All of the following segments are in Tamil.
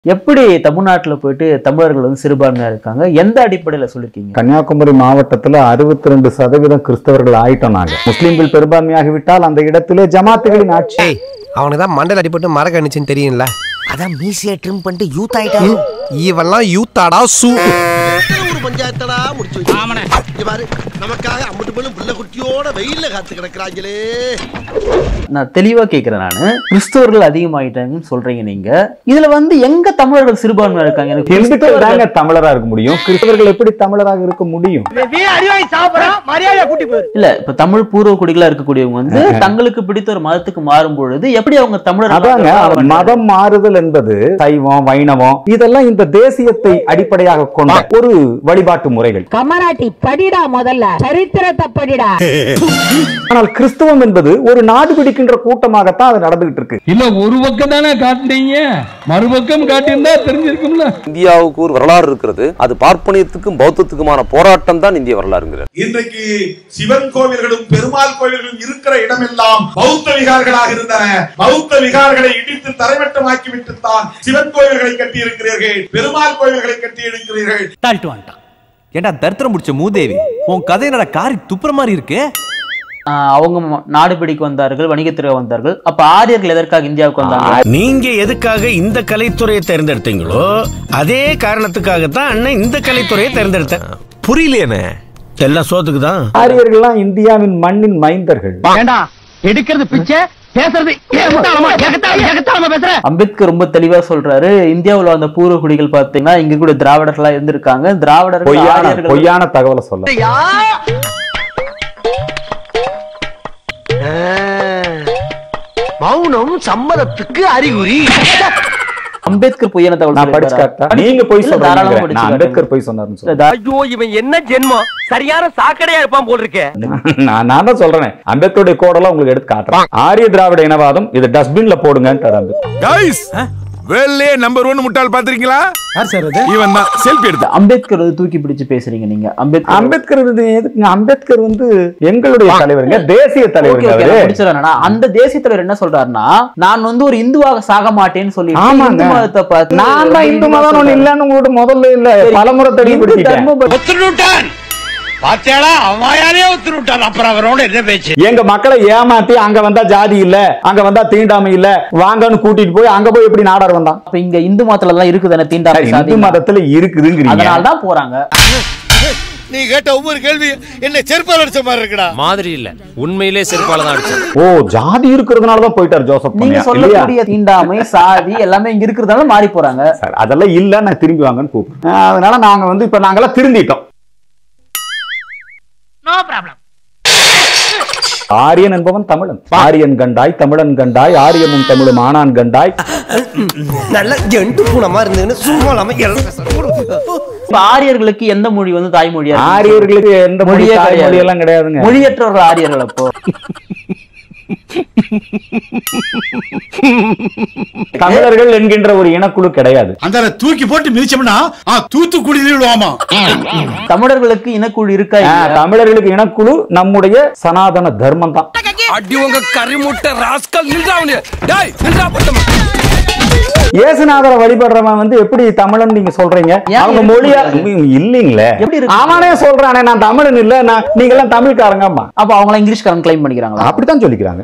எப்படி தமிழ்நாட்டுல போயிட்டு தமிழர்கள் வந்து சிறுபான்மையா இருக்காங்க எந்த அடிப்படையில சொல்லிருக்கீங்க கன்னியாகுமரி மாவட்டத்துல அறுபத்தி ரெண்டு சதவீதம் கிறிஸ்தவர்கள் ஆயிட்டோம் நாங்க முஸ்லிம்கள் பெரும்பான்மையாகி விட்டால் அந்த இடத்திலே ஜமாத்துகளின் ஆட்சி ஏய் அவனுக்கு தான் மண்டல் அடிபட்டு மரக்கணிச்சுன்னு தெரியும்ல அதான் மீசியை ட்ரிம் பண்ணிட்டு யூத் ஆயிட்டாரு இவெல்லாம் யூத்தாடா சூ ஒரு பஞ்சாயத்தடா முடிச்சு வச்சு. இங்க பாரு நமக்காக அம்பட்டு பெண்ணும் பிள்ளை குட்டியோட வெயில்ல காத்து கிடக்குறாங்களே நான் தெளிவா கேக்குறேன் நானு கிறிஸ்தவர்கள் அதிகமாயிட்டாங்கன்னு சொல்றீங்க நீங்க இதுல வந்து எங்க தமிழர்கள் சிறுபான்மையா இருக்காங்க எனக்கு இந்துக்கள் கிறிஸ்தவர்கள் தாங்க தமிழரா இருக்க முடியும் கிறிஸ்தவர்கள் எப்படி தமிழராக இருக்க முடியும் இல்ல இப்ப தமிழ் பூர்வ குடிகளா இருக்கக்கூடியவங்க வந்து தங்களுக்கு பிடித்த ஒரு மதத்துக்கு மாறும் பொழுது எப்படி அவங்க அதாங்க தமிழர் மதம் மாறுதல் என்பது சைவம் வைணவம் இதெல்லாம் இந்த தேசியத்தை அடிப்படையாக கொண்ட ஒரு வழிபாட்டு முறைகள் கமராட்டி படிடா முதல்ல சரித்திரத்தை படிடா ஆனால் கிறிஸ்தவம் என்பது ஒரு நாடு பிடிக்கின்ற கூட்டமாகத்தான் அது நடந்துகிட்டு இருக்கு இல்ல ஒரு பக்கம் தானே காட்டுனீங்க மறுபக்கம் காட்டியிருந்தா தெரிஞ்சிருக்கும்ல இந்தியாவுக்கு ஒரு வரலாறு இருக்கிறது அது பார்ப்பனியத்துக்கும் பௌத்தத்துக்குமான போராட்டம் தான் இந்திய வரலாறுங்கிறது இன்றைக்கு சிவன் கோவில்களும் பெருமாள் கோவில்களும் இருக்கிற இடமெல்லாம் பௌத்த விகார்களாக இருந்தன பௌத்த விகார்களை இடித்து தரைமட்டமாக்கி விட்டுத்தான் சிவன் கோவில்களை கட்டி இருக்கிறீர்கள் பெருமாள் கோவில்களை கட்டி இருக்கிறீர்கள் ஏண்டா தரித்திரம் முடிச்ச மூதேவி உன் கதை என்னடா காரி துப்புற மாதிரி இருக்கு அவங்க ம- நாடு பிடிக்க வந்தார்கள் வணிகத்துறை வந்தார்கள் அப்ப ஆரியர்கள் எதற்காக இந்தியாவுக்கு வந்தாங்க நீங்க எதுக்காக இந்த கலைத்துறையை தேர்ந்தெடுத்தீங்களோ அதே காரணத்துக்காக தான் அண்ணன் இந்த கலைத்துறையை தேர்ந்தெடுத்தேன் புரியலையேண்ணே எல்லாம் சோத்துக்கு தான் ஆரியர்கள்லாம் இந்தியாவின் மண்ணின் மைந்தர்கள் எடுக்கிறது பிச்சை பேசுறது பேசுற அம்பேத்கர் ரொம்ப தெளிவா சொல்றாரு இந்தியாவுல வந்த பூர்வ குடிகள் பாத்தீங்கன்னா இங்க கூட திராவிடர்களா இருந்திருக்காங்க திராவிடர்கள் பொய்யான ஆரியர்கள் பொய்யான தகவலை சொல்ல மௌனம் சம்மதத்துக்கு அறிகுறி அம்பேத்கர் பொய்யான தகவல் நான் படிச்சு சொல்லியிருக்காரா? காட்டா நீங்க போய் இல்ல, தாராளமா சொல்றீங்க படிச்சு நான் காட்டுங்க. அம்பேத்கர் போய் சொன்னாருன்னு சொல்றேன் இல்ல, ஐயோ இவன் என்ன ஜென்மம் சரியான சாக்கடையா இருப்பான் போல் இருக்கே நான் நான் தான் சொல்றேன் அம்பேத்கருடைய கோடெல்லாம் உங்களுக்கு எடுத்து காட்டுறேன் ஆரிய திராவிட இனவாதம் இது டஸ்ட்பின்ல போடுங்கன்றார் அம்பேத்கர் கைஸ் வேல்லே நம்பர் ஒன் முட்டாள் பாத்திருக்கீங்களா யார் சார் அது இவன் தான் செல்ஃபி எடுத்து அம்பேத்கர் வந்து தூக்கி பிடிச்சு பேசுறீங்க நீங்க அம்பேத்கர் அம்பேத்கர் வந்து எதுக்குங்க அம்பேத்கர் வந்து எங்களுடைய தலைவருங்க தேசிய ஓகே தலைவருங்க ஓகே அவரு நான் முடிச்சிடறேன்னா, அந்த தேசிய தலைவர் என்ன சொல்றாருன்னா நான் வந்து ஒரு இந்துவாக சாக மாட்டேன்னு சொல்லி ஆமாங்க. இந்து மதத்தை பார்த்து நான் தான் இந்து மதம் ஒண்ணு இல்லன்னு உங்களோட முதல்ல இல்ல சரி, பலமுறை இந்து தெளிவுபடுத்திட்டேன் தர்ம ஒத்துனுட்டான் பாத்தியாடா அவன் ஒத்துனுட்டான் அப்புறம் அவரோட என்ன பேச்சு எங்க மக்களை ஏமாத்தி அங்க வந்தா ஜாதி இல்ல அங்க வந்தா தீண்டாமை இல்ல வாங்கன்னு கூட்டிட்டு போய் அங்க போய் எப்படி நாடார் வந்தான் அப்ப இங்க இந்து மதத்துல எல்லாம் இருக்குதானே தீண்டாமை இந்து சாதி மதத்துல இருக்குதுங்கிறீங்க அதனால தான் போறாங்க நீ கேட்ட ஒவ்வொரு கேள்வி என்ன செருப்பால் அடிச்ச மாதிரி இருக்குடா மாதிரி இல்ல உண்மையிலே செருப்பால தான் அடிச்சது ஓ ஜாதி இருக்கிறதுனால தான் போயிட்டார் ஜோசப் நீங்க பொன்னையா, இல்லையா சொல்லக்கூடிய தீண்டாமை சாதி எல்லாமே இங்க இருக்கிறதால மாறி போறாங்க சார் அதெல்லாம் இல்ல நான் திரும்பி வாங்கன்னு கூப்பிடுறேன் அதனால நாங்க வந்து இப்ப நாங்கெல்லாம் திருந்திட்டோம் நோ ப்ராப்ளம் ஆரியன் என்பவன் தமிழன் ஆரியன் கண்டாய் தமிழன் கண்டாய் ஆரியமும் தமிழும் ஆனான் கண்டாய் நல்ல ஜெண்டு பூனமா இருந்ததுன்னு சும்மா இல்லாம எல்லாம் இப்ப ஆரியர்களுக்கு எந்த மொழி வந்து தாய்மொழியா இருக்கு? ஆரியர்களுக்கு எந்த மொழி மொழியே தாய்மொழி கிடையாது. எல்லாம் கிடையாதுங்க மொழியற்றவர்கள் ஆரியர்கள் அப்போ தமிழர்கள் என்கின்ற ஒரு இனக்குழு கிடையாது அந்த தூக்கி போட்டு மிதிச்சோம்னா தூத்துக்குடி விழுவாமா தமிழர்களுக்கு இனக்குழு இருக்கா ஆ, இல்லையா? தமிழர்களுக்கு இனக்குழு நம்முடைய சனாதன தர்மம் தான் அடி உங்க கறி முட்டை ராஸ்கல் நின்றா அவனு டேய் நின்றா பட்டமா இயேசுநாதரை வழிபடுறவன் வந்து எப்படி தமிழன் நீங்க சொல்றீங்க ஏன் அவங்க இருக்கு? மொழியா ம், இல்லீங்களே எப்படி இருக்கு? அவனே சொல்றானே நான் தமிழன் இல்ல நான் நீங்க எல்லாம் தமிழ்காரங்கம்மா அப்ப அவங்க இங்கிலீஷ்காரன் கிளைம் பண்ணிக்கிறாங்களா அப்படித்தான் சொல்லிக்கிறாங்க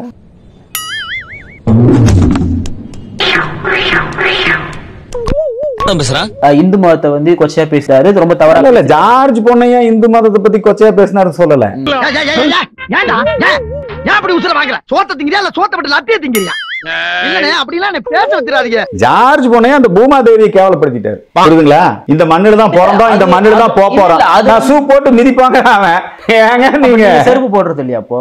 பேசுறான் அஹ் இந்து மதத்தை வந்து கொச்சையா பேசுறாரு இது ரொம்ப தவறா இல்ல இல்ல ஜார்ஜ் பொன்னையா இந்து மதத்தை பத்தி கொச்சையா பேசினாரு சொல்லல ஏன்டா ஏன் ஏன் அப்படி உசுர வாங்குற சோத்த திங்கிறியா இல்ல சோத்த விட்டு லட்டிய திங்கிறியா இல்லனே அப்படிலாம் என்ன பேச வச்சிடாதீங்க ஜார்ஜ் பொன்னையா அந்த பூமாதேவியை கேவலப்படுத்திட்டாரு புரியுதுங்களா இந்த மண்ணுல தான் பிறந்தோம் இந்த அது- மண்ணுல தான் போக இல்ல, போறோம் அது- நான் சூ போட்டு மிதிப்பாங்க அவன் ஏங்க நீங்க நீங்க செருப்பு போடுறது இல்லையா அப்போ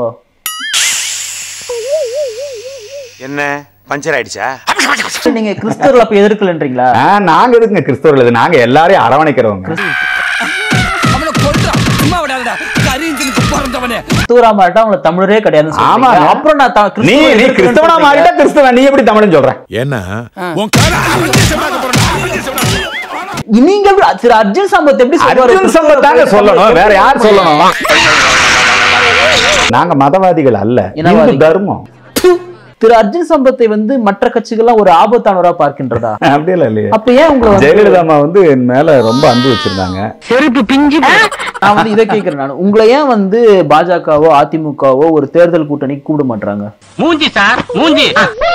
என்ன பஞ்சர் ஆயிடுச்சா நீங்க கிறிஸ்தவர்கள் அப்ப எதிர்க்கலன்றீங்களா ஆ, நாங்க எதுக்குங்க கிறிஸ்தவர்கள் இது நாங்க எல்லாரையும் அரவணைக்கிறவங்க அவனை கொல்றா சும்மா விடாதடா கறி தின்னு பிறந்தவனே கிறிஸ்துவரா மாட்டா அவங்கள தமிழரே கிடையாதுன்னு ஆமா. சொல்றீங்க. அப்புறம் நான் த- நீ கிறிஸ்துவ நீ எதிர்க்கலன்னு கிறிஸ்தவனா சொல்றீங்க. மாறிட்டா கிறிஸ்தவன் நீ எப்படி தமிழன் சொல்ற என்ன உன் கால அவஞ்சேசம் பார்க்க போறேன் அவஞ்சேசம் நீங்க எப்படி சரி அர்ஜுன் சம்பத் எப்படி சொல்லுவாரு? அர்ஜுன் சம்பத்தாங்க சொல்லணும் வேற யார் சொல்லணும் நாங்க மதவாதிகள் அல்ல இனவாதிகள். இந்து தர்மம் திரு அர்ஜுன் சம்பத்தை வந்து மற்ற கட்சிகள்லாம் ஒரு ஆபத்தானவரா பார்க்கின்றதா அப்படியெல்லாம் இல்லையே அப்ப ஏன் உங்களை வந்து- ஜெயலலிதா அம்மா வந்து என் மேல ரொம்ப அன்பு வச்சிருந்தாங்க செருப்பு பிஞ்சு நான் வந்து இதை கேட்கிறேன் நான் உங்களை ஏன் வந்து பாஜகவோ அதிமுகவோ ஒரு தேர்தல் கூட்டணிக்கு கூப்பிட மாட்டாங்க மூஞ்சி சார் மூஞ்சி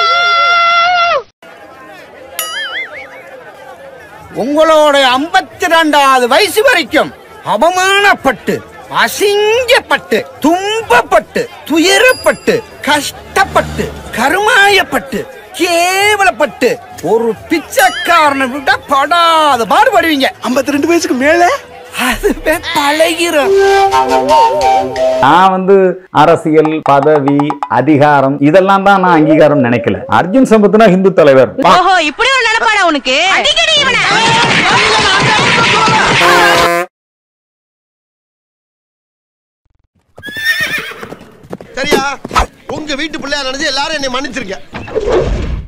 உங்களோட ஐம்பத்தி ரெண்டாவது வயசு வரைக்கும் அவமானப்பட்டு அசிங்கப்பட்டு துன்பப்பட்டு துயரப்பட்டு கஷ்டப்பட்டு கருமாயப்பட்டு கேவலப்பட்டு ஒரு பிச்சைக்காரனை விட படாத பாடுபடுவீங்க ஐம்பத்தி ரெண்டு வயசுக்கு மேல அதுவே பழகிரும் நான் வந்து அரசியல் பதவி அதிகாரம் இதெல்லாம் தான் நான் அங்கீகாரம் நினைக்கல அர்ஜுன் சம்பத்னா ஹிந்து தலைவர் ஓஹோ இப்படி ஒரு நினைப்பாடா உனக்கு அடிக்கடி இவனை சரியா உங்க வீட்டு பிள்ளையா நினைச்சு எல்லாரும் என்னை மன்னிச்சிருக்க